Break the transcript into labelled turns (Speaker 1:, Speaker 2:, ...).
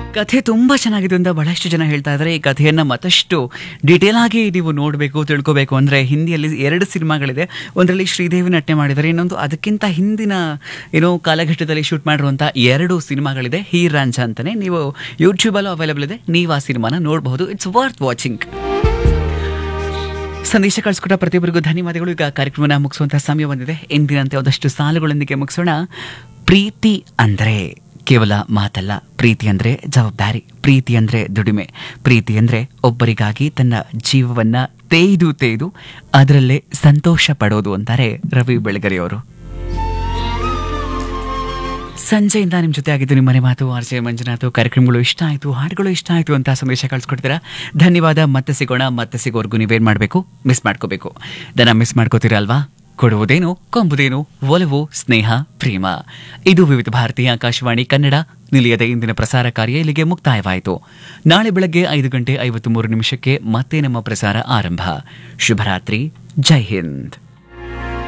Speaker 1: ಕಥೆ ತುಂಬಾ ಚೆನ್ನಾಗಿದೆ ಅಂತ ಬಹಳಷ್ಟು ಜನ ಹೇಳ್ತಾ ಇದ್ದಾರೆ ಈ ಕಥೆಯನ್ನ ಮತ್ತಷ್ಟು ಡಿಟೇಲ್ ಆಗಿ ನೀವು ನೋಡಬೇಕು ತಿಳ್ಕೋಬೇಕು ಅಂದ್ರೆ ಹಿಂದಿಯಲ್ಲಿ ಎರಡು ಸಿನಿಮಾಗಳಿದೆ ಒಂದರಲ್ಲಿ ಶ್ರೀದೇವಿ ನಟನೆ ಮಾಡಿದ್ದಾರೆ ಇನ್ನೊಂದು ಅದಕ್ಕಿಂತ ಹಿಂದಿನ ಏನೋ ಕಾಲಘಟ್ಟದಲ್ಲಿ ಶೂಟ್ ಮಾಡಿರುವಂಥ ಎರಡು ಸಿನಿಮಾಗಳಿದೆ ಹೀ ರಾಂಜ ಅಂತಾನೆ ನೀವು ಯೂಟ್ಯೂಬಲ್ಲೂ ಅವೈಲೇಬಲ್ ಇದೆ ನೀವು ಆ ಸಿನಿಮಾನ ನೋಡಬಹುದು ಇಟ್ಸ್ ವರ್ತ್ ವಾಚಿಂಗ್ ಸಂದೇಶ ಕಳಿಸ್ಕೊಟ್ಟ ಪ್ರತಿಯೊಬ್ಬರಿಗೂ ಧನ್ಯವಾದಗಳು ಈಗ ಕಾರ್ಯಕ್ರಮನ ಮುಗಿಸುವಂತಹ ಸಮಯ ಬಂದಿದೆ ಎಂದಿನಂತೆ ಒಂದಷ್ಟು ಸಾಲುಗಳೊಂದಿಗೆ ಮುಗಿಸೋಣ ಪ್ರೀತಿ ಅಂದ್ರೆ ಕೇವಲ ಮಾತಲ್ಲ ಪ್ರೀತಿ ಅಂದ್ರೆ ಜವಾಬ್ದಾರಿ ಪ್ರೀತಿ ಅಂದ್ರೆ ದುಡಿಮೆ ಪ್ರೀತಿ ಅಂದ್ರೆ ಒಬ್ಬರಿಗಾಗಿ ತನ್ನ ಜೀವವನ್ನ ತೇಯ್ದು ತೇಯ್ದು ಅದರಲ್ಲೇ ಸಂತೋಷ ಪಡೋದು ಅಂತಾರೆ ರವಿ ಬೆಳಗರಿ ಅವರು ಸಂಜೆಯಿಂದ ನಿಮ್ಮ ಜೊತೆ ಆಗಿದ್ದು ನಿಮ್ಮ ಮನೆ ಮಾತು ಆರ್ ಜೆ ಮಂಜುನಾಥ್ ಕಾರ್ಯಕ್ರಮಗಳು ಇಷ್ಟ ಆಯಿತು ಹಾಡುಗಳು ಇಷ್ಟ ಆಯಿತು ಅಂತ ಸಂದೇಶ ಕಳಿಸ್ಕೊಡ್ತೀರಾ ಧನ್ಯವಾದ ಮತ್ತೆ ಸಿಗೋಣ ಮತ್ತೆ ಸಿಗೋರ್ಗು ನೀವೇನು ಮಾಡಬೇಕು ಮಿಸ್ ಮಾಡ್ಕೋಬೇಕು ದನ ಮಿಸ್ ಮಾಡ್ಕೋತೀರಾ ಅಲ್ವಾ ಕೊಡುವುದೇನು ಕೊಂಬುದೇನು ಒಲವು ಸ್ನೇಹ ಪ್ರೇಮ ಇದು ವಿವಿಧ ಭಾರತೀಯ ಆಕಾಶವಾಣಿ ಕನ್ನಡ ನಿಲಯದ ಇಂದಿನ ಪ್ರಸಾರ ಕಾರ್ಯ ಇಲ್ಲಿಗೆ ಮುಕ್ತಾಯವಾಯಿತು ನಾಳೆ ಬೆಳಗ್ಗೆ ಐದು ಗಂಟೆ ಐವತ್ತು ಮೂರು ನಿಮಿಷಕ್ಕೆ ಮತ್ತೆ ನಮ್ಮ ಪ್ರಸಾರ ಆರಂಭ ಶುಭರಾತ್ರಿ ಜೈ ಹಿಂದ್